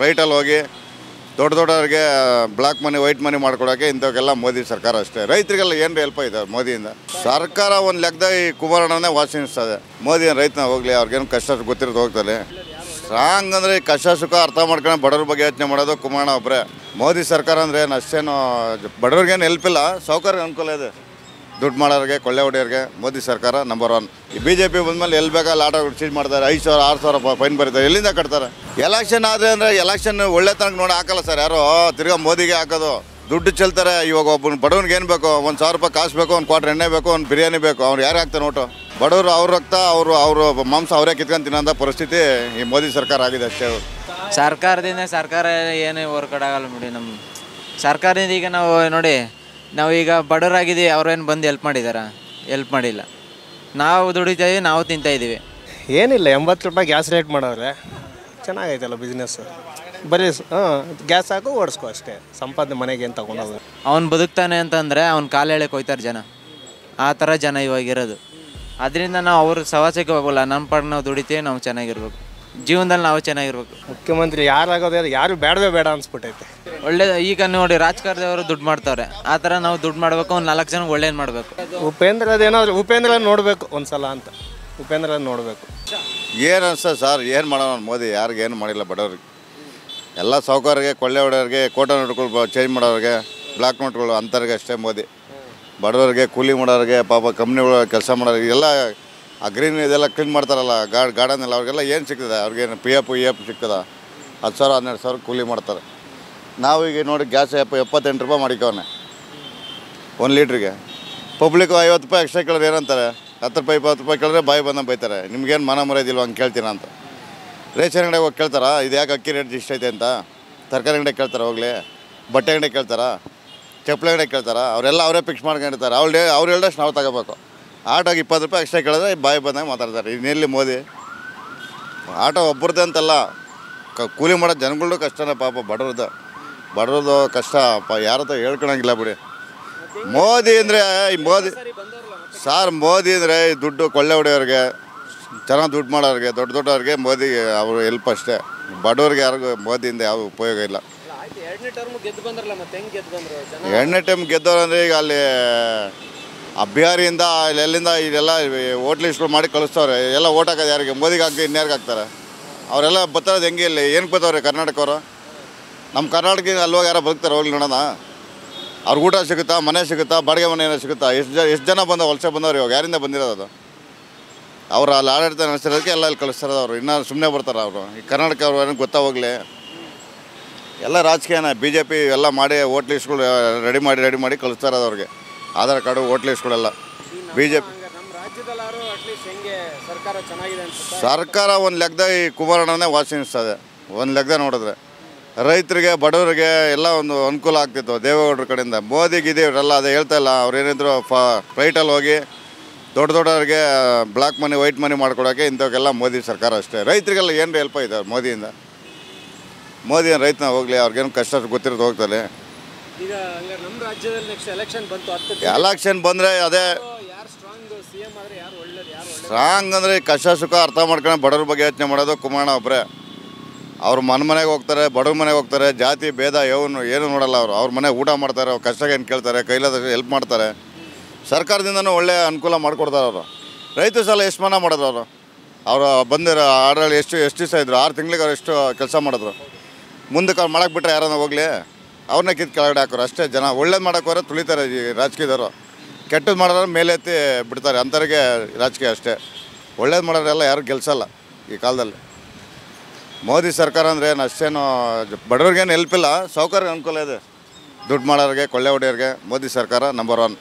ಫ್ಲೈಟಲ್ಲಿ ಹೋಗಿ ದೊಡ್ಡ ದೊಡ್ಡವ್ರಿಗೆ ಬ್ಲ್ಯಾಕ್ ಮನಿ ವೈಟ್ ಮನಿ ಮಾಡ್ಕೊಡೋಕೆ ಇಂಥವಕ್ಕೆಲ್ಲ ಮೋದಿ ಸರ್ಕಾರ ಅಷ್ಟೇ ರೈತರಿಗೆಲ್ಲ ಏನು ಹೆಲ್ಪ್ ಇದೆ ಮೋದಿಯಿಂದ ಸರ್ಕಾರ ಒಂದು ಲೆಕ್ಕದ ಈ ಕುಮಾರಣ್ಣನೇ ವಾಸಿಸ್ತದೆ ಮೋದಿ ರೈತನ ಹೋಗಲಿ ಅವ್ರಿಗೇನು ಕಷ್ಟ ಗೊತ್ತಿರೋದು ಹೋಗ್ತಾರೆ ಸ್ಟ್ರಾಂಗ್ ಅಂದರೆ ಕಷ್ಟ ಸುಖ ಅರ್ಥ ಮಾಡ್ಕೊಂಡು ಬಡವ್ರ ಬಗ್ಗೆ ಯೋಚನೆ ಮಾಡೋದು ಕುಮಾರಣ್ಣ ಒಬ್ಬರೇ ಮೋದಿ ಸರ್ಕಾರ ಅಂದರೆ ಏನು ಅಷ್ಟೇನು ಬಡವ್ರಿಗೇನು ಹೆಲ್ಪ್ ಇಲ್ಲ ಸೌಕರ್ಯ ಅನುಕೂಲ ಇದೆ ದುಡ್ಡು ಮಾಡೋರಿಗೆ ಕೊಳ್ಳೆ ಹೊಡೆಯೋರಿಗೆ ಮೋದಿ ಸರ್ಕಾರ ನಂಬರ್ ಒನ್ ಈ ಬಿ ಜೆ ಪಿ ಬಂದಮೇಲೆ ಎಲ್ಲಿ ಬೇಕಾದ್ರೆ ಆಟೋ ಚೇಂಜ್ ಮಾಡ್ತಾರೆ ಐದು ಸಾವಿರ ಆರು ಸಾವಿರ ಫೈನ್ ಬರೀತಾರೆ ಎಲ್ಲಿಂದ ಕಟ್ತಾರೆ ಎಲೆಕ್ಷನ್ ಆದರೆ ಅಂದರೆ ಎಲೆಕ್ಷನ್ ಒಳ್ಳೆ ತನಕ ನೋಡಿ ಹಾಕಲ್ಲ ಸರ್ ಯಾರೋ ತಿರ್ಗಾ ಮೋದಿಗೆ ಹಾಕೋದು ದುಡ್ಡು ಚೆಲ್ತಾರೆ ಇವಾಗ ಒಬ್ಬನ ಬಡವನಿಗೆ ಏನು ಬೇಕು ಒಂದು ಸಾವಿರ ರೂಪಾಯಿ ಕಾಸು ಬೇಕು ಒಂದು ಕ್ವಾಟ್ರ್ ಎಣ್ಣೆ ಬೇಕು ಒಂದು ಬಿರಿಯಾನಿ ಬೇಕು ಅವ್ರು ಯಾರು ಹಾಕ್ತಾರೆ ನೋಟು ಬಡವರು ಅವ್ರ ರಕ್ತ ಅವರು ಅವರು ಮಾಂಸ ಅವರೇ ಕಿತ್ಕೊಂಡು ತಿನ್ನೋಂಥ ಪರಿಸ್ಥಿತಿ ಈ ಮೋದಿ ಸರ್ಕಾರ ಆಗಿದೆ ಅಷ್ಟೇ ಸರ್ಕಾರದಿಂದ ಸರ್ಕಾರ ಏನು ವರ್ಕೌಟ್ ಆಗಲ್ಲ ಬಿಡಿ ನಮ್ಮ ಸರ್ಕಾರದಿಂದ ಈಗ ನಾವು ನೋಡಿ ನಾವು ಈಗ ಬಡವರಾಗಿದ್ದೀವಿ ಅವ್ರೇನು ಬಂದು ಹೆಲ್ಪ್ ಮಾಡಿದಾರ ಹೆಲ್ಪ್ ಮಾಡಿಲ್ಲ ನಾವು ದುಡಿತಾ ಇದೀವಿ ನಾವು ತಿಂತಾ ಇದ್ದೀವಿ ಏನಿಲ್ಲ ಎಂಬತ್ತು ರೂಪಾಯಿ ಗ್ಯಾಸ್ ರೇಟ್ ಮಾಡವ್ರೆ ಚೆನ್ನಾಗೈತಲ್ಲ ಬಿಸ್ನೆಸ್ಸು ಬರೀ ಹಾಂ ಗ್ಯಾಸ್ ಹಾಕು ಓಡಿಸ್ಕೊ ಅಷ್ಟೇ ಸಂಪಾದನೆ ಮನೆಗೆ ಏನು ತಗೊಂಡೋದು ಅವ್ನು ಬದುಕ್ತಾನೆ ಅಂತಂದರೆ ಅವ್ನ ಕಾಲು ಎಳೆಕ್ ಹೋಯ್ತಾರೆ ಜನ ಆ ಥರ ಜನ ಇವಾಗಿರೋದು ಅದರಿಂದ ನಾವು ಅವ್ರ ಸವಾಸಕ್ಕೆ ಹೋಗಲ್ಲ ನಮ್ಮ ಪಾಡಿಗೆ ನಾವು ದುಡಿತೀವಿ ನಾವು ಚೆನ್ನಾಗಿರ್ಬೇಕು ಜೀವನದಲ್ಲಿ ನಾವು ಚೆನ್ನಾಗಿರ್ಬೇಕು ಮುಖ್ಯಮಂತ್ರಿ ಯಾರಾಗೋದು ಯಾರು- ಯಾರು ಬೇಡವೇ ಬೇಡ ಅನ್ಸ್ಬಿಟ್ಟೈತೆ ಒಳ್ಳೆ ಈಗ ನೋಡಿ ರಾಜಕಾರಣದವರು ದುಡ್ಡು ಮಾಡ್ತಾವ್ರೆ ಆ ಥರ ನಾವು ದುಡ್ಡು ಮಾಡಬೇಕು ಒಂದು ನಾಲ್ಕು ಜನಕ್ಕೆ ಒಳ್ಳೇದು ಮಾಡಬೇಕು ಉಪೇಂದ್ರದೇನಾದ್ರು ಉಪೇಂದ್ರ ನೋಡಬೇಕು ಒಂದು ಸಲ ಅಂತ ಉಪೇಂದ್ರ ನೋಡಬೇಕು ಏನು ಅನ್ಸ್ತದೆ ಸರ್ ಏನು ಮಾಡೋಣ ಮೋದಿ ಯಾರಿಗೆ ಏನು ಮಾಡಿಲ್ಲ ಬಡವ್ರಿಗೆ ಎಲ್ಲ ಸಾಹುಕಾರರಿಗೆ ಕೊಳ್ಳೆ ಹೊಡೆಯೋರಿಗೆ ಕೋಟೆ ನೋಟ್ಗಳು ಚೇಂಜ್ ಮಾಡೋರಿಗೆ ಬ್ಲಾಕ್ ನೋಟ್ಗಳು ಅಂಥವ್ರಿಗೆ ಅಷ್ಟೇ ಮೋದಿ ಬಡವರಿಗೆ ಕೂಲಿ ಮಾಡೋರಿಗೆ ಪಾಪ ಕಂಪ್ನಿಗಳು ಕೆಲಸ ಮಾಡೋರಿಗೆ ಎಲ್ಲ ಆ ಗ್ರೀನ್ ಇದೆಲ್ಲ ಕ್ಲೀನ್ ಮಾಡ್ತಾರಲ್ಲ ಗಾಡ್ ಗಾರ್ಡನ್ ಎಲ್ಲ ಅವ್ರಿಗೆಲ್ಲ ಏನು ಸಿಗ್ತದೆ ಅವ್ರಿಗೇನು ಪಿ ಎಫ್ ಇ ಎಫ್ ಸಿಗ್ತದ ಹತ್ತು ಸಾವಿರ ಹನ್ನೆರಡು ಸಾವಿರ ಕೂಲಿ ಮಾಡ್ತಾರೆ ನಾವು ಈಗ ನೋಡಿ ಗ್ಯಾಸ್ ಎಪ್ಪ ಎಪ್ಪತ್ತೆಂಟು ರೂಪಾಯಿ ಮಾಡಿಕವನೆ ಒಂದು ಲೀಟ್ರಿಗೆ ಪಬ್ಲಿಕ್ಕು ಐವತ್ತು ರೂಪಾಯಿ ಎಕ್ಸ್ಟ್ರಾ ಕೇಳಿದ್ರೆ ಏನಂತಾರೆ ಹತ್ತು ರೂಪಾಯಿ ಇಪ್ಪತ್ತು ರೂಪಾಯಿ ಕೇಳಿದ್ರೆ ಬಾಯಿ ಬಂದಂಗೆ ಬೈತಾರೆ ನಿಮ್ಗೇನು ಮನ ಮರ್ಯಾದಿಲ್ವ ಹಂಗೆ ಕೇಳ್ತೀನ ಅಂತ ರೇಷನ್ ಅಂಗಡಿಗೆ ಹೋಗಿ ಕೇಳ್ತಾರಾ ಇದು ಯಾಕೆ ಅಕ್ಕಿ ರೇಟ್ ಇಷ್ಟೈತೆ ಅಂತ ತರಕಾರಿ ಅಂಗಡಿ ಕೇಳ್ತಾರೆ ಹೋಗ್ಲಿ ಬಟ್ಟೆ ಅಂಗಡಿ ಕೇಳ್ತಾರಾ ಚಪ್ಪಲಿ ಅಂಗಡಿ ಕೇಳ್ತಾರಾ ಅವರೆಲ್ಲ ಅವರೇ ಫಿಕ್ಸ್ ಮಾಡ್ಕೊಂಡಿರ್ತಾರೆ ಅವ್ರು ಅವ್ರು ಹೇಳ್ದಷ್ಟು ನಾವು ತಗೋಬೇಕು ಆಟೋಗೆ ಇಪ್ಪತ್ತು ರೂಪಾಯಿ ಎಕ್ಸ್ಟ್ರಾ ಕೇಳಿದ್ರೆ ಬಾಯಿ ಬಂದಂಗೆ ಮಾತಾಡ್ತಾರೆ ಇನ್ನೆಲ್ಲಿ ಮೋದಿ ಆಟೋ ಒಬ್ಬರದ್ದು ಅಂತಲ್ಲ ಕ ಕೂಲಿ ಮಾಡೋ ಜನಗಳದ್ದು ಕಷ್ಟನೇ ಪಾಪ ಬಡವ್ರದ್ದು ಬಡವ್ರದ್ದು ಕಷ್ಟ ಪ ಯಾರ ಹತ್ರ ಹೇಳ್ಕೊಳಂಗಿಲ್ಲ ಬಿಡಿ ಮೋದಿ ಅಂದರೆ ಈ ಮೋದಿ ಸಾರ್ ಮೋದಿ ಅಂದರೆ ಈ ದುಡ್ಡು ಕೊಳ್ಳೆ ಹೊಡೆಯೋರಿಗೆ ಚೆನ್ನಾಗಿ ದುಡ್ಡು ಮಾಡೋರಿಗೆ ದೊಡ್ಡ ದೊಡ್ಡವ್ರಿಗೆ ಮೋದಿ ಅವರು ಹೆಲ್ಪ್ ಅಷ್ಟೇ ಬಡವ್ರಿಗೆ ಯಾರಿಗೂ ಮೋದಿಯಿಂದ ಯಾವ ಉಪಯೋಗ ಇಲ್ಲ ಎರಡನೇ ಟೈಮ್ ಗೆದ್ದವ್ರು ಅಂದರೆ ಈಗ ಅಲ್ಲಿ ಆ ಬಿಹಾರಿಯಿಂದ ಇಲ್ಲಿ ಎಲ್ಲಿಂದ ಇಲ್ಲೆಲ್ಲ ಓಟ್ ಲಿಸ್ಟ್ಗಳು ಮಾಡಿ ಕಳಿಸ್ತವ್ರೆ ಎಲ್ಲ ಓಟ್ ಹಾಕೋದು ಯಾರಿಗೆ ಮೋದಿಗೆ ಹಾಕಿ ಇನ್ಯಾರಿಗೆ ಹಾಕ್ತಾರೆ ಅವರೆಲ್ಲ ಬರ್ತಾರೋದು ಹೆಂಗೆ ಇಲ್ಲಿ ಏನಕ್ಕೆ ಬರ್ತಾವ್ರೆ ಕರ್ನಾಟಕವರು ನಮ್ಮ ಕರ್ನಾಟಕ ಅಲ್ವಾಗ ಯಾರೋ ಬದುಕ್ತಾರೆ ಹೋಗ್ಲಿ ನೋಡೋಣ ಅವ್ರಿಗೆ ಊಟ ಸಿಗುತ್ತಾ ಮನೆ ಸಿಗುತ್ತಾ ಬಾಡಿಗೆ ಮನೆ ಏನೋ ಸಿಗುತ್ತಾ ಎಷ್ಟು ಜನ ಎಷ್ಟು ಜನ ಬಂದ ವಲಸೆ ಬಂದವ್ರು ಇವಾಗ ಯಾರಿಂದ ಬಂದಿರೋದು ಅದು ಅವ್ರು ಅಲ್ಲಿ ಆಡಳಿತ ನಡೆಸಿರೋದಕ್ಕೆ ಎಲ್ಲ ಅಲ್ಲಿ ಕಳಿಸ್ತಾರದು ಅವರು ಇನ್ನೂ ಸುಮ್ಮನೆ ಬರ್ತಾರೆ ಅವರು ಈ ಕರ್ನಾಟಕ ಅವ್ರು ಏನಕ್ಕೆ ಗೊತ್ತಾ ಹೋಗಲಿ ಎಲ್ಲ ರಾಜಕೀಯನ ಬಿ ಜೆ ಪಿ ಎಲ್ಲ ಮಾಡಿ ಓಟ್ ಲಿಸ್ಟ್ಗಳು ರೆಡಿ ಮಾಡಿ ರೆಡಿ ಮಾಡಿ ಕಳಿಸ್ತಾ ಇರೋದು ಅವ್ರಿಗೆ ಆಧಾರ್ ಕಾರ್ಡು ಓಟ್ ಲಿಸ್ಟ್ಗಳೆಲ್ಲ ಬಿ ಜೆ ಪಿ ಸರ್ಕಾರ ಒಂದು ಲೆಕ್ಕದ ಈ ಕುಮಾರಣ್ಣನೇ ವಾಸಿಸ್ತದೆ ಒಂದು ಲೆಕ್ಕದ ನೋಡಿದ್ರೆ ರೈತರಿಗೆ ಬಡವರಿಗೆ ಎಲ್ಲ ಒಂದು ಅನುಕೂಲ ಆಗ್ತಿತ್ತು ದೇವೇಗೌಡರ ಕಡೆಯಿಂದ ಮೋದಿ ಗಿದಿ ಇವರೆಲ್ಲ ಅದೇ ಹೇಳ್ತಾ ಇಲ್ಲ ಅವ್ರು ಏನಿದ್ರು ಫ ಫ್ಲೈಟಲ್ಲಿ ಹೋಗಿ ದೊಡ್ಡ ದೊಡ್ಡವ್ರಿಗೆ ಬ್ಲ್ಯಾಕ್ ಮನಿ ವೈಟ್ ಮನಿ ಮಾಡ್ಕೊಡೋಕೆ ಇಂಥವಕ್ಕೆಲ್ಲ ಮೋದಿ ಸರ್ಕಾರ ಅಷ್ಟೇ ರೈತರಿಗೆಲ್ಲ ಏನು ಹೆಲ್ಪ್ ಇದೆ ಮೋದಿಯಿಂದ ಮೋದಿ ರೈತನ ಹೋಗಲಿ ಅವ್ರಿಗೇನು ಕಷ್ಟ ಗೊತ್ತಿರೋದು ಹೋಗ್ತಾರೆ ಈಗ ಹಂಗಾರೆ ನಮ್ಮ ರಾಜ್ಯದಲ್ಲಿ ನೆಕ್ಸ್ಟ್ ಎಲೆಕ್ಷನ್ ಬಂತು ಹತ್ತು ಎಲೆಕ್ಷನ್ ಬಂದರೆ ಅದೇ ಯಾರು ಸ್ಟ್ರಾಂಗ್ ಸಿ ಎಂ ಆದ್ರೆ ಯಾರು ಒಳ್ಳೇದು ಯಾರು ಒಳ್ಳೇದು ಸ್ಟ್ರಾಂಗ್ ಅಂದರೆ ಕಷ್ಟ ಸುಖ ಅರ್ಥ ಮಾಡ್ಕೊಂಡು ಬಡವ್ರ ಬಗ್ಗೆ ಯೋಚನೆ ಮಾಡೋದು ಕುಮಾರಣ್ಣ ಒಬ್ಬರೇ ಅವ್ರು ಮನೆ ಮನೆಗೆ ಹೋಗ್ತಾರೆ ಬಡವ್ರ ಮನೆಗೆ ಹೋಗ್ತಾರೆ ಜಾತಿ ಭೇದ ಏನು ಏನು ನೋಡಲ್ಲ ಅವರು ಅವ್ರ ಮನೆಗೆ ಊಟ ಮಾಡ್ತಾರೆ ಅವ್ರ ಕಷ್ಟಕ್ಕೆ ಏನು ಕೇಳ್ತಾರೆ ಕೈಲಾದಷ್ಟು ಹೆಲ್ಪ್ ಮಾಡ್ತಾರೆ ಸರ್ಕಾರದಿಂದನೂ ಒಳ್ಳೆ ಅನುಕೂಲ ಮಾಡಿಕೊಡ್ತಾರೆ ಅವರು ರೈತ ಸಾಲ ಎಷ್ಟು ಮನ ಮಾಡಿದ್ರು ಅವರು ಅವರು ಬಂದಿರೋ ಆಡಳಿ ಎಷ್ಟು ಎಷ್ಟು ದಿವಸ ಇದ್ರು ಆರು ತಿಂಗಳಿಗೆ ಅವ್ರು ಎಷ್ಟು ಕೆಲಸ ಮಾಡಿದ್ರು ಮುಂದಕ್ಕೆ ಅವ್ರು ಮಾಡಕ್ಕೆ ಬಿಟ್ಟರೆ ಯಾರನ್ನ ಹೋಗಲಿ ಅವ್ರನ್ನ ಕಿತ್ತು ಕೆಳಗಡೆ ಹಾಕೋರು ಅಷ್ಟೇ ಜನ ಒಳ್ಳೇದು ಮಾಡೋಕೆ ಹೋದ್ರೆ ತುಳಿತಾರೆ ಈ ರಾಜಕೀಯದವರು ಕೆಟ್ಟದ್ದು ಮಾಡೋದ್ರೆ ಮೇಲೆತ್ತಿ ಬಿಡ್ತಾರೆ ಅಂಥವ್ರಿಗೆ ರಾಜಕೀಯ ಅಷ್ಟೇ ಒಳ್ಳೇದು ಮಾಡೋರೆಲ್ಲ ಯಾರು ಗೆಲ್ಸಲ್ಲ ಈ ಕಾಲದಲ್ಲಿ ಮೋದಿ ಸರ್ಕಾರ ಅಂದರೆ ಏನು ಅಷ್ಟೇನು ಬಡವ್ರಿಗೇನು ಹೆಲ್ಪ್ ಇಲ್ಲ ಸೌಕರ್ಯ ಅನುಕೂಲ ಇದೆ ದುಡ್ಡು ಮಾಡೋರಿಗೆ ಕೊಳ್ಳೆ ಹೊಡೆಯೋರಿಗೆ ಮೋದಿ ಸರ್ಕಾರ ನಂಬರ್ ಒನ್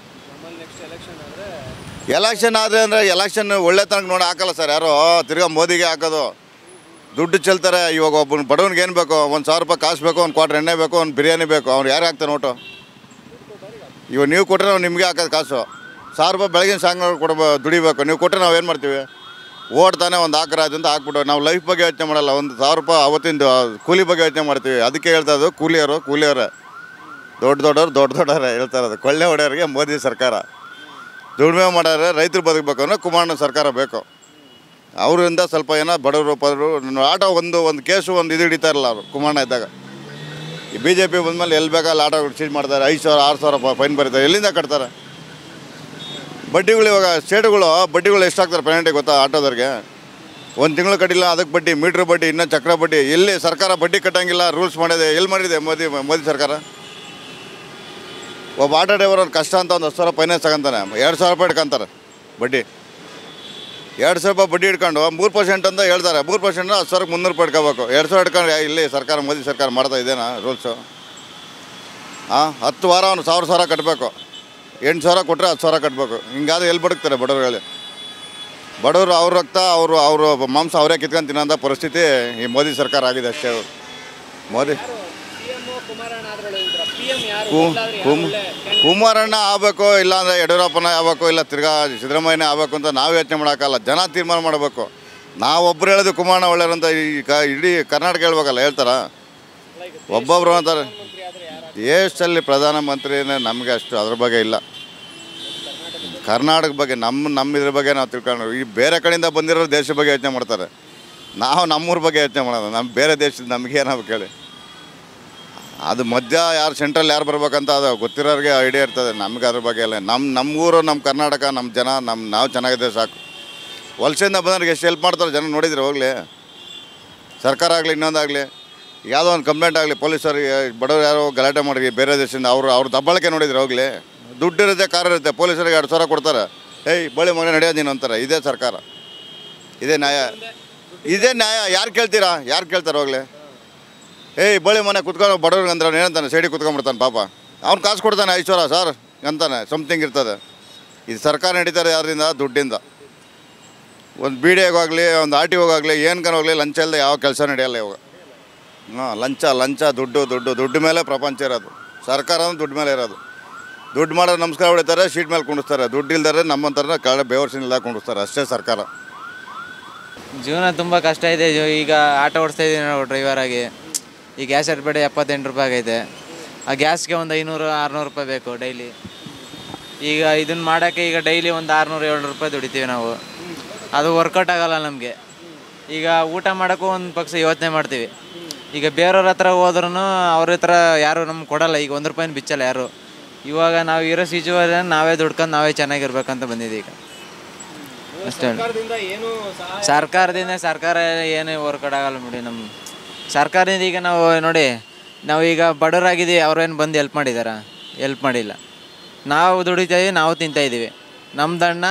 ಎಲೆಕ್ಷನ್ ಆದರೆ ಅಂದರೆ ಎಲೆಕ್ಷನ್ ಒಳ್ಳೆ ತನಕ ನೋಡಿ ಹಾಕಲ್ಲ ಸರ್ ಯಾರೋ ತಿರ್ಗಾ ಮೋದಿಗೆ ಹಾಕೋದು ದುಡ್ಡು ಚೆಲ್ತಾರೆ ಇವಾಗ ಒಬ್ಬನ ಬಡವನಿಗೆ ಏನು ಬೇಕು ಒಂದು ಸಾವಿರ ರೂಪಾಯಿ ಕಾಸು ಬೇಕು ಒಂದು ಕ್ವಾಟ್ರ್ ಎಣ್ಣೆ ಬೇಕು ಒಂದು ಬಿರಿಯಾನಿ ಬೇಕು ಅವ್ರು ಯಾರು ಹಾಕ್ತಾರೆ ನೋಟು ಇವಾಗ ನೀವು ಕೊಟ್ಟರೆ ನಾವು ನಿಮಗೆ ಹಾಕೋದು ಕಾಸು ಸಾವಿರ ರೂಪಾಯಿ ಬೆಳಗಿನ ಸಾಯಂಕಾಲ ಕೊಡಬ ದುಡಿಬೇಕು ನೀವು ಕೊಟ್ಟರೆ ನಾವು ಏನು ಮಾಡ್ತೀವಿ ಓಡ್ತಾನೆ ಒಂದು ಹಾಕ್ರ ಅಂತ ಹಾಕ್ಬಿಟ್ಟು ನಾವು ಲೈಫ್ ಬಗ್ಗೆ ಯೋಚನೆ ಮಾಡಲ್ಲ ಒಂದು ಸಾವಿರ ರೂಪಾಯಿ ಅವತ್ತಿಂದು ಕೂಲಿ ಬಗ್ಗೆ ಯೋಚನೆ ಮಾಡ್ತೀವಿ ಅದಕ್ಕೆ ಹೇಳ್ತಾ ಇದ್ದು ಕೂಲಿಯವರು ಕೂಲಿಯವರೇ ದೊಡ್ಡ ದೊಡ್ಡವ್ರು ದೊಡ್ಡ ದೊಡ್ಡವರೇ ಹೇಳ್ತಾ ಇರೋದು ಕೊಳ್ಳೆ ಹೊಡೆಯೋರಿಗೆ ಮೋದಿ ಸರ್ಕಾರ ದುಡಿಮೆ ಮಾಡೋರೆ ರೈತರು ಬದುಕಬೇಕು ಅಂದರೆ ಕುಮಾರಣ್ಣ ಸರ್ಕಾರ ಬೇಕು ಅವರಿಂದ ಸ್ವಲ್ಪ ಏನೋ ಬಡವರು ಪಡವರು ಆಟೋ ಒಂದು ಒಂದು ಕೇಸು ಒಂದು ಇದು ಹಿಡಿತಾರಲ್ಲ ಅವರು ಕುಮಾರಣ್ಣ ಇದ್ದಾಗ ಈ ಬಿ ಜೆ ಪಿ ಬಂದಮೇಲೆ ಎಲ್ಲಿ ಬೇಕಾದ್ರೆ ಆಟೋ ಚೀಜ್ ಮಾಡ್ತಾರೆ ಐದು ಸಾವಿರ ಆರು ಸಾವಿರ ಫೈನ್ ಬರೀತಾರೆ ಎಲ್ಲಿಂದ ಕಟ್ತಾರೆ ಬಡ್ಡಿಗಳು ಇವಾಗ ಸ್ಟೇಟ್ಗಳು ಬಡ್ಡಿಗಳು ಎಷ್ಟಾಗ್ತಾರೆ ಪೆನಾಲ್ಟಿ ಗೊತ್ತಾ ಆಟೋದವ್ರಿಗೆ ಒಂದು ತಿಂಗಳು ಕಟ್ಟಿಲ್ಲ ಅದಕ್ಕೆ ಬಡ್ಡಿ ಮೀಟ್ರ್ ಬಡ್ಡಿ ಇನ್ನೂ ಚಕ್ರ ಬಡ್ಡಿ ಎಲ್ಲಿ ಸರ್ಕಾರ ಬಡ್ಡಿ ಕಟ್ಟಂಗಿಲ್ಲ ರೂಲ್ಸ್ ಮಾಡಿದೆ ಎಲ್ಲಿ ಮಾಡಿದೆ ಮೋದಿ ಮೋದಿ ಸರ್ಕಾರ ಒಬ್ಬ ಆಟೋ ಡ್ರೈವರ್ ಅವ್ರ ಕಷ್ಟ ಅಂತ ಒಂದು ಹತ್ತು ಸಾವಿರ ಫೈನಾನ್ಸ್ ತಗೊಂತಾನೆ ಎರಡು ಸಾವಿರ ರೂಪಾಯಿ ಇಟ್ಕೊಂತಾರೆ ಬಡ್ಡಿ ಎರಡು ಸಾವಿರ ರೂಪಾಯಿ ಬಡ್ಡಿ ಇಟ್ಕೊಂಡು ಮೂರು ಪರ್ಸೆಂಟ್ ಅಂತ ಹೇಳ್ತಾರೆ ಮೂರು ಪರ್ಸೆಂಟ್ ಹತ್ತು ಸಾವಿರಕ್ಕೆ ಮುನ್ನೂರು ರೂಪಾಯಿ ಇಟ್ಕೋಬೇಕು ಎರಡು ಸಾವಿರ ಇಟ್ಕೊಂಡು ಯಾ- ಇಲ್ಲಿ ಸರ್ಕಾರ ಮೋದಿ ಸರ್ಕಾರ ಮಾಡ್ತಾ ಇದೇನಾ ರೂಲ್ಸು ಹಾಂ ಹತ್ತು ವಾರ ಅವ್ನು ಸಾವಿರ ಸಾವಿರ ಕಟ್ಟಬೇಕು ಎಂಟು ಸಾವಿರ ಕೊಟ್ಟರೆ ಹತ್ತು ಸಾವಿರ ಕಟ್ಟಬೇಕು ಹಿಂಗಾದ್ರೆ ಎಲ್ಲಿ ಬದುಕ್ತಾರೆ ಬಡವ್ರುಗಳು ಬಡವರು ಅವ್ರ ರಕ್ತ ಅವರು ಅವರು ಮಾಂಸ ಅವರೇ ಕಿತ್ಕೊಂಡು ತಿನ್ನೋಂಥ ಪರಿಸ್ಥಿತಿ ಈ ಮೋದಿ ಸರ್ಕಾರ ಆಗಿದೆ ಅಷ್ಟೇ ಅವ್ರು ಮೋದಿ ಸಿಎಂ ಕುಮಾರಣ್ಣ ಆದ್ರಲ್ಲ ಇದ್ರ ಪಿಎಂ ಯಾರು ಕು- ಬದಲಾದ್ರೆ ಯಾರು ಕುಮ್ ಒಳ್ಳೆ ಕುಮಾರಣ್ಣ ಆಗಬೇಕು ಇಲ್ಲಾಂದರೆ ಯಡಿಯೂರಪ್ಪನ ಆಗಬೇಕು ಇಲ್ಲ ತಿರ್ಗಾ ಸಿದ್ದರಾಮಯ್ಯನೇ ಆಗಬೇಕು ಅಂತ ನಾವು ಯೋಚನೆ ಮಾಡೋಕ್ಕಲ್ಲ ಜನ ತೀರ್ಮಾನ ಮಾಡಬೇಕು ನಾವೊಬ್ಬರು ಹೇಳೋದು ಕುಮಾರಣ್ಣ ಒಳ್ಳೆಯರಂತ ಈ ಕ ಇಡೀ ಕರ್ನಾಟಕ ಹೇಳ್ಬೇಕಲ್ಲ ಹೇಳ್ತಾರ ಒಬ್ಬೊಬ್ರು ಅಂತಾರೆ ದೇಶದಲ್ಲಿ ಪ್ರಧಾನಮಂತ್ರಿನೇ ನಮಗೆ ಅಷ್ಟು ಅದ್ರ ಬಗ್ಗೆ ಇಲ್ಲ ಕರ್ನಾಟಕ ಬಗ್ಗೆ ನಮ್ಮ ನಮ್ಮ ಇದ್ರ ಬಗ್ಗೆ ನಾವು ತಿಳ್ಕೊಂಡು ಈ ಬೇರೆ ಕಡೆಯಿಂದ ಬಂದಿರೋ ದೇಶದ ಬಗ್ಗೆ ಯೋಚನೆ ಮಾಡ್ತಾರೆ ನಾವು ನಮ್ಮೂರ ಬಗ್ಗೆ ಯೋಚನೆ ಮಾಡೋದು ನಮ್ಮ ಬೇರೆ ದೇಶದ ನಮಗೆ ಏನಾಗಬೇಕು ಹೇಳಿ ಅದು ಮಧ್ಯ ಯಾರು ಸೆಂಟ್ರಲ್ ಯಾರು ಬರ್ಬೇಕಂತ ಅದು ಗೊತ್ತಿರೋರಿಗೆ ಐಡಿಯಾ ಇರ್ತದೆ ನಮ್ಗೆ ಅದ್ರ ಬಗ್ಗೆ ಎಲ್ಲ ನಮ್ಮ ನಮ್ಮ ಊರು ನಮ್ಮ ಕರ್ನಾಟಕ ನಮ್ಮ ಜನ ನಮ್ಮ ನಾವು ಚೆನ್ನಾಗಿದ್ದರೆ ಸಾಕು ವಲಸೆಯಿಂದ ಬಂದವ್ರಿಗೆ ಎಷ್ಟು ಹೆಲ್ಪ್ ಮಾಡ್ತಾರೆ ಜನ ನೋಡಿದ್ರೆ ಹೋಗಲಿ ಸರ್ಕಾರ ಆಗಲಿ ಇನ್ನೊಂದಾಗಲಿ ಯಾವುದೋ ಒಂದು ಕಂಪ್ಲೇಂಟ್ ಆಗಲಿ ಪೊಲೀಸರಿಗೆ ಬಡವರು ಯಾರೋ ಗಲಾಟೆ ಮಾಡಿ ಬೇರೆ ದೇಶದಿಂದ ಅವರು ಅವ್ರ ದಬ್ಬಾಳಿಕೆ ನೋಡಿದ್ರೆ ಹೋಗಲಿ ದುಡ್ಡು ಇರುತ್ತೆ ಕಾರ್ ಇರುತ್ತೆ ಪೊಲೀಸರಿಗೆ ಎರಡು ಸಾವಿರ ಕೊಡ್ತಾರೆ ಏಯ್ ಬಳಿ ಮನೆ ನಡೆಯೋದು ನೀನು ಅಂತಾರೆ ಇದೇ ಸರ್ಕಾರ ಇದೇ ನ್ಯಾಯ ಇದೇ ನ್ಯಾಯ ಯಾರು ಕೇಳ್ತೀರಾ ಯಾರು ಕೇಳ್ತಾರೆ ಹೋಗಲಿ ಏಯ್ ಬಳಿ ಮನೆ ಕುತ್ಕೊಂಡು ಬಡವ್ರಿಗೆ ಅಂದ್ರೆ ಅವ್ನು ಏನಂತಾನೆ ಸೈಡಿಗೆ ಕುತ್ಕೊಂಡ್ಬಿಡ್ತಾನೆ ಪಾಪ ಅವ್ನು ಕಾಸು ಕೊಡ್ತಾನೆ ಐದು ಸಾವಿರ ಸರ್ ಅಂತಾನೆ ಸಮಥಿಂಗ್ ಇರ್ತದೆ ಇದು ಸರ್ಕಾರ ನಡೀತಾರೆ ಯಾರಿಂದ ದುಡ್ಡಿಂದ ಒಂದು ಬಿ ಡಿ ಹೋಗಲಿ ಒಂದು ಆರ್ ಟಿ ಹೋಗಲಿ ಏನ್ಕನ ಹೋಗಲಿ ಲಂಚ ಇಲ್ಲದೆ ಯಾವ ಕೆಲಸ ನಡೆಯಲ್ಲ ಇವಾಗ ಹಾಂ ಲಂಚ ಲಂಚ ದುಡ್ಡು ದುಡ್ಡು ದುಡ್ಡು ಮೇಲೆ ಪ್ರಪಂಚ ಇರೋದು ಸರ್ಕಾರ ಅಂದ್ರೆ ದುಡ್ಡು ಮೇಲೆ ಇರೋದು ದುಡ್ಡು ಮಾಡೋದು ನಮಸ್ಕಾರ ಹೊಡಿತಾರೆ ಶೀಟ್ ಮೇಲೆ ಕುಂಡಿಸ್ತಾರೆ ದುಡ್ಡು ಇಲ್ದಾರೆ ನಮ್ಮಂಥರನ್ನ ಕಳೆ ಬೇವರ್ಸಿನಿಲ್ಲ ಕುಂಡಿಸ್ತಾರೆ ಅಷ್ಟೇ ಸರ್ಕಾರ ಜೀವನ ತುಂಬ ಕಷ್ಟ ಇದೆ ಜೊ- ಈಗ ಆಟೋ ಓಡಿಸ್ತಾ ಇದ್ದೀನಿ ನಾವು ಡ್ರೈವರ್ ಆಗಿ ಈ ಗ್ಯಾಸ್ ಬೇಡ ಎಪ್ಪತ್ತೆಂಟು ರೂಪಾಯಿ ಆಗೈತೆ ಆ ಗ್ಯಾಸ್ಗೆ ಒಂದು ಐನೂರು ಆರುನೂರು ರೂಪಾಯಿ ಬೇಕು ಡೈಲಿ ಈಗ ಇದನ್ನ ಮಾಡೋಕ್ಕೆ ಈಗ ಡೈಲಿ ಒಂದು ಆರುನೂರು ಏಳ್ನೂರು ರೂಪಾಯಿ ದುಡಿತೀವಿ ನಾವು ಅದು ವರ್ಕೌಟ್ ಆಗಲ್ಲ ನಮಗೆ ಈಗ ಊಟ ಮಾಡೋಕ್ಕೂ ಒಂದು ಪಕ್ಷ ಯೋಚನೆ ಮಾಡ್ತೀವಿ ಈಗ ಬೇರೆಯವ್ರ ಹತ್ರ ಹೋದ್ರೂ ಅವ್ರ ಹತ್ರ ಯಾರು ನಮ್ಗೆ ಕೊಡಲ್ಲ ಈಗ ಒಂದು ರೂಪಾಯಿನ ಬಿಚ್ಚಲ್ಲ ಯಾರು ಇವಾಗ ನಾವು ಇರೋ ಸಿಚುವೇಶನ್ ನಾವೇ ದುಡ್ಕೊಂಡು ನಾವೇ ಚೆನ್ನಾಗಿರ್ಬೇಕಂತ ಬಂದಿದ್ದೀವಿ ಈಗ ಅಷ್ಟೇ ಸರ್ಕಾರದಿಂದ ಏನು ಸಹಾಯ ಸರ್ಕಾರದಿಂದ ಸರ್ಕಾರ ಏನು ವರ್ಕೌಟ್ ಆಗಲ್ಲ ಬಿಡಿ ನಮ್ಮ ಸರ್ಕಾರದಿಂದ ಈಗ ನಾವು ನೋಡಿ ನಾವು ಈಗ ಬಡವರಾಗಿದ್ದೀವಿ ಅವ್ರೇನು ಬಂದು ಹೆಲ್ಪ್ ಮಾಡಿದಾರ ಹೆಲ್ಪ್ ಮಾಡಿಲ್ಲ ನಾವು ದುಡಿತಾ ಇದೀವಿ ನಾವು ತಿಂತಾ ಇದ್ದೀವಿ ನಮ್ದಣ್ಣ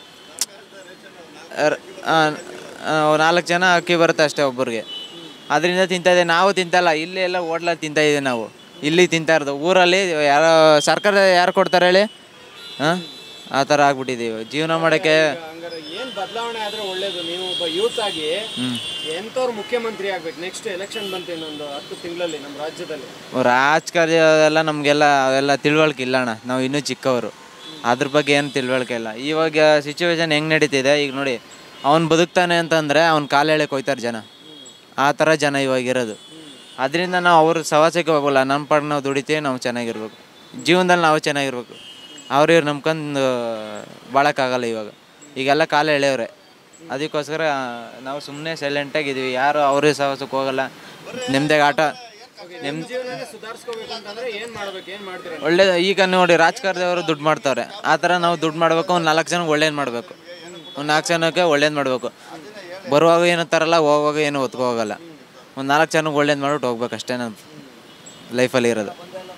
ನಾಲ್ಕು ಜನ ಅಕ್ಕಿ ಬರುತ್ತೆ ಅಷ್ಟೇ ಒಬ್ಬರಿಗೆ ಅದರಿಂದ ತಿಂತಾ ಇದ್ದೀವಿ ನಾವು ತಿಂತಲ್ಲ ಇಲ್ಲಿ ಎಲ್ಲ ಹೋಟ್ಲಲ್ಲಿ ತಿಂತಾ ಇದ್ದೀವಿ ನಾವು ಇಲ್ಲಿ ತಿಂತಾ ಇರೋದು ಊರಲ್ಲಿ ಯಾರೋ ಸರ್ಕಾರ ಯಾರು ಕೊಡ್ತಾರೆ ಹೇಳಿ ಹಾಂ ಆ ಥರ ಆಗ್ಬಿಟ್ಟಿದ್ದೀವಿ ಜೀವನ ಮಾಡೋಕ್ಕೆ ಹಂಗಾರೆ ಏನ್ ಬದಲಾವಣೆ ಆದ್ರೆ ಒಳ್ಳೇದು ನೀವು ಒಬ್ಬ ಯೂತ್ ಆಗಿ ಎಂತವ್ರು ಮುಖ್ಯಮಂತ್ರಿ ಆಗ್ಬೇಕು ನೆಕ್ಸ್ಟ್ ಎಲೆಕ್ಷನ್ ಬಂತು ಇನ್ನೊಂದು ಹತ್ತು ತಿಂಗಳಲ್ಲಿ ನಮ್ಮ ರಾಜ್ಯದಲ್ಲಿ ರಾಜಕಾರಣ ಎಲ್ಲ ನಮಗೆಲ್ಲ ಅವೆಲ್ಲ ತಿಳುವಳಿಕೆ ಇಲ್ಲ ಅಣ್ಣ ನಾವು ಇನ್ನೂ ಚಿಕ್ಕವರು ಅದ್ರ ಬಗ್ಗೆ ಏನು ತಿಳುವಳಿಕೆ ಇಲ್ಲ ಇವಾಗ ಸಿಚುವೇಶನ್ ಹೆಂಗೆ ನಡೀತಿದೆ ಈಗ ನೋಡಿ ಅವ್ನು ಬದುಕ್ತಾನೆ ಅಂತಂದರೆ ಅವ್ನ ಕಾಲು ಎಳೆಕ್ ಹೋಯ್ತಾರೆ ಜನ ಆ ಥರ ಜನ ಇವಾಗ ಇರೋದು ಅದರಿಂದ ನಾವು ಅವ್ರ ಸವಾಸಕ್ಕೆ ಹೋಗಲ್ಲ ನಮ್ಮ ಪಾಡ್ ನಾವು ದುಡಿತೀವಿ ನಾವು ಚೆನ್ನಾಗಿರ್ಬೇಕು ಜೀವನದಲ್ಲಿ ನಾವು ಚೆನ್ನಾಗಿರ್ಬೇಕು ಅವ್ರು ಇವ್ರು ನಂಬ್ಕೊಂಡು ಬಾಳಕ್ಕಾಗಲ್ಲ ಇವಾಗ ಈಗೆಲ್ಲ ಕಾಲ ಎಳೆಯವ್ರೆ ಅದಕ್ಕೋಸ್ಕರ ನಾವು ಸುಮ್ಮನೆ ಸೈಲೆಂಟಾಗಿದ್ದೀವಿ ಯಾರು ಅವ್ರ ಸವಾಸಕ್ಕೆ ಹೋಗಲ್ಲ ನಿಮ್ದಾಗ ಆಟ ನಿಮ್ ಜೀವನ ಸುಧಾರಿಸ್ಕೋಬೇಕು ಅಂತಂದ್ರೆ ಏನ್ ಮಾಡ್ಬೇಕು ಏನ್ ಮಾಡ್ತೀರಾ ಒಳ್ಳೆ ಈಗ ನೋಡಿ ರಾಜಕಾರಣದವರು ದುಡ್ಡು ಮಾಡ್ತಾರೆ ಆ ಥರ ನಾವು ದುಡ್ಡು ಮಾಡಬೇಕು ಒಂದು ನಾಲ್ಕು ಜನಕ್ಕೆ ಒಳ್ಳೇದು ಮಾಡಬೇಕು ಒಂದು ನಾಲ್ಕು ಜನಕ್ಕೆ ಒಳ್ಳೇದು ಮಾಡಬೇಕು ಬರುವಾಗ ಏನು ತರಲ್ಲ ಹೋಗುವಾಗ ಏನು ಒತ್ಕೊ ಹೋಗಲ್ಲ ಒಂದು ನಾಲ್ಕು ಜನಕ್ಕೆ ಒಳ್ಳೇದು ಮಾಡ್ಬಿಟ್ಟು ಹೋಗ್ಬೇಕು ಅಷ್ಟೇ ನಮ್ಮ ಲೈಫಲ್ಲಿ ಇರೋದು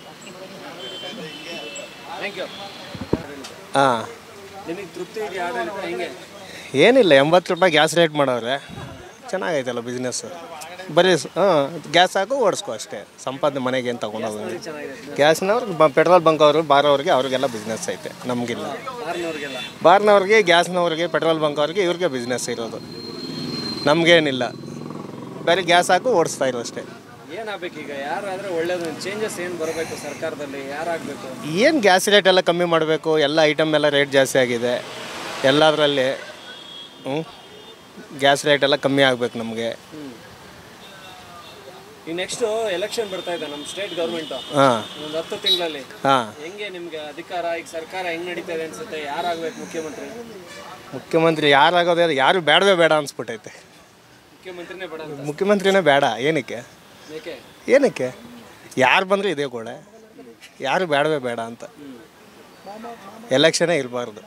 ಥ್ಯಾಂಕ್ ಯು ಹಾಂ ನಿಮಗೆ ತೃಪ್ತಿ ಇದೆಯಾ ಆಡಳಿತ ಹೆಂಗೆ ಏನಿಲ್ಲ ಎಂಬತ್ತು ರೂಪಾಯಿ ಗ್ಯಾಸ್ ರೇಟ್ ಮಾಡವ್ರೆ ಚೆನ್ನಾಗೈತಲ್ಲ ಬಿಸ್ನೆಸ್ಸು ಬರೀ ಹಾಂ ಗ್ಯಾಸ್ ಹಾಕು ಓಡಿಸ್ಕೊ ಅಷ್ಟೇ ಸಂಪಾದನೆ ಮನೆಗೆ ಏನು ತಗೊಂಡೋಗಿ ಗ್ಯಾಸ್ನವ್ರಿಗೆ ಬ ಪೆಟ್ರೋಲ್ ಬಂಕ್ ಅವರು ಬಾರೋರಿಗೆ ಅವ್ರಿಗೆಲ್ಲ ಬಿಸ್ನೆಸ್ ಐತೆ ನಮಗಿಲ್ಲ ಬಾರ್ನವ್ರಿಗೆಲ್ಲ ಬಾರ್ನವ್ರಿಗೆ ಗ್ಯಾಸ್ನವ್ರಿಗೆ ಪೆಟ್ರೋಲ್ ಬಂಕ್ ಅವ್ರಿಗೆ ಇವ್ರಿಗೆ ಬಿಸ್ನೆಸ್ ಇರೋದು ನಮಗೇನಿಲ್ಲ ಬರೀ ಗ್ಯಾಸ್ ಹಾಕು ಓಡಿಸ್ತಾ ಇರೋ ಅಷ್ಟೇ ಏನಾಗ್ಬೇಕು ಈಗ ಯಾರಾದ್ರೆ ಒಳ್ಳೇದು ಚೇಂಜಸ್ ಏನು ಬರಬೇಕು ಸರ್ಕಾರದಲ್ಲಿ ಯಾರಾಗಬೇಕು ಏನು ಗ್ಯಾಸ್ ರೇಟ್ ಎಲ್ಲ ಕಮ್ಮಿ ಮಾಡಬೇಕು ಎಲ್ಲ ಐಟಮ್ ಎಲ್ಲ ರೇಟ್ ಜಾಸ್ತಿ ಆಗಿದೆ ಎಲ್ಲದರಲ್ಲಿ ಹ್ಞೂ ಗ್ಯಾಸ್ ರೇಟ್ ಎಲ್ಲ ಕಮ್ಮಿ ಆಗಬೇಕು ನಮಗೆ ಈಗ ನೆಕ್ಸ್ಟ್ ಎಲೆಕ್ಷನ್ ಬರ್ತಾ ಇದೆ ನಮ್ಮ ಸ್ಟೇಟ್ ಗೌರ್ಮೆಂಟ್ ಹಾಂ ಒಂದು ಹತ್ತು ತಿಂಗಳಲ್ಲಿ ಹಾಂ ಹೆಂಗೆ ನಿಮ್ಗೆ ಅಧಿಕಾರ ಈಗ ಸರ್ಕಾರ ಹೆಂಗ್ ನಡೀತಾ ಇದೆ ಅನ್ಸುತ್ತೆ ಯಾರಾಗ್ಬೇಕು ಮುಖ್ಯಮಂತ್ರಿ ಮುಖ್ಯಮಂತ್ರಿ ಯಾರಾಗೋದೇ ಯಾರು ಬೇಡವೇ ಬೇಡ ಅನ್ಸ್ಬಿಟ್ಟೈತೆ ಮುಖ್ಯಮಂತ್ರಿನೇ ಬೇಡ ಅಂತ ಮುಖ್ಯಮಂತ್ರಿನೇ ಬೇಡ ಏನಕ್ಕೆ ಏಕೆ ಏನಕ್ಕೆ ಯಾರು ಬಂದರೆ ಇದೇ ಗೋಳೆ ಯಾರು ಬೇಡವೇ ಬೇಡ ಅಂತ ಎಲೆಕ್ಷನೇ ಇರಬಾರ್ದು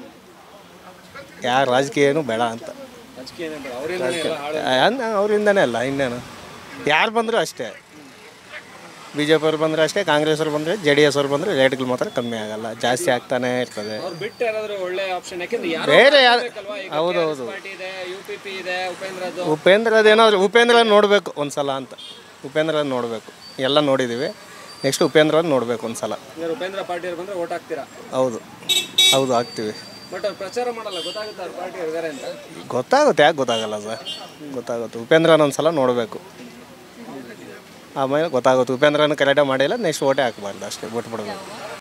ಯಾರು ರಾಜಕೀಯನೂ ಬೇಡ ಅಂತ ರಾಜಕೀಯನೇ ಬೇಡ ಅವರಿಂದನೇ ಎಲ್ಲ ಹಾಳು ಅವರಿಂದನೇ ಅಲ್ಲ ಇನ್ನೇನು ಯಾರು ಬಂದರೂ ಅಷ್ಟೇ ಬಿ ಜೆ ಪಿ ಅವ್ರು ಬಂದರೆ ಅಷ್ಟೇ ಕಾಂಗ್ರೆಸ್ ಅವ್ರು ಬಂದರೆ ಜೆ ಡಿ ಎಸ್ ಅವ್ರು ಬಂದರೆ ರೇಟ್ಗಳು ಮಾತ್ರ ಕಮ್ಮಿ ಆಗಲ್ಲ ಜಾಸ್ತಿ ಆಗ್ತಾನೇ ಇರ್ತದೆ ಅವ್ರು ಬಿಟ್ಟು ಯಾರಾದ್ರೂ ಒಳ್ಳೆ ಆಪ್ಷನ್ ಯಾಕೆಂದ್ರೆ ಯಾರು ಬೇರೆ ಯಾರು ಬೇಕಲ್ವಾ? ಈಗ ಹೌದು TRS ಹೌದು ಪಾರ್ಟಿ ಇದೆ ಯು ಪಿ ಪಿ ಇದೆ ಉಪೇಂದ್ರದ್ದು ಉಪೇಂದ್ರ ಅದೇನಾದ್ರು ಉಪೇಂದ್ರ ನೋಡಬೇಕು ಒಂದು ಸಲ ಅಂತ ಉಪೇಂದ್ರ ನೋಡಬೇಕು ಎಲ್ಲ ನೋಡಿದ್ದೀವಿ ನೆಕ್ಸ್ಟ್ ಉಪೇಂದ್ರ ನೋಡಬೇಕು ಒಂದು ಸಲ ಇವ್ರು ಉಪೇಂದ್ರ ಪಾರ್ಟಿ ಅವ್ರು ಬಂದ್ರೆ ಓಟ್ ಹಾಕ್ತೀರಾ ಹೌದು ಹೌದು ಹಾಕ್ತೀವಿ ಬಟ್ ಅವ್ರು ಪ್ರಚಾರ ಮಾಡಲ್ಲ ಗೊತ್ತಾಗುತ್ತೆ ಅವ್ರ ಪಾರ್ಟಿ ಇದ್ದಾರೆ ಅಂತ ಗೊತ್ತಾಗುತ್ತೆ ಯಾಕೆ ಗೊತ್ತಾಗಲ್ಲ ಸರ್ ಗೊತ್ತಾಗುತ್ತೆ ಉಪೇಂದ್ರನ ಒಂದು ಸಲ ನೋಡಬೇಕು ಆಮೇಲೆ ಗೊತ್ತಾಗುತ್ತೆ ಉಪೇಂದ್ರನ ಕರೆಕ್ಟಾಗಿ ಮಾಡಿಲ್ಲ ನೆಕ್ಸ್ಟ್ ಓಟೇ ಹಾಕಬಾರ್ದು ಅಷ್ಟೇ ಬಿಟ್ಬಿಡ್ಬೇಕು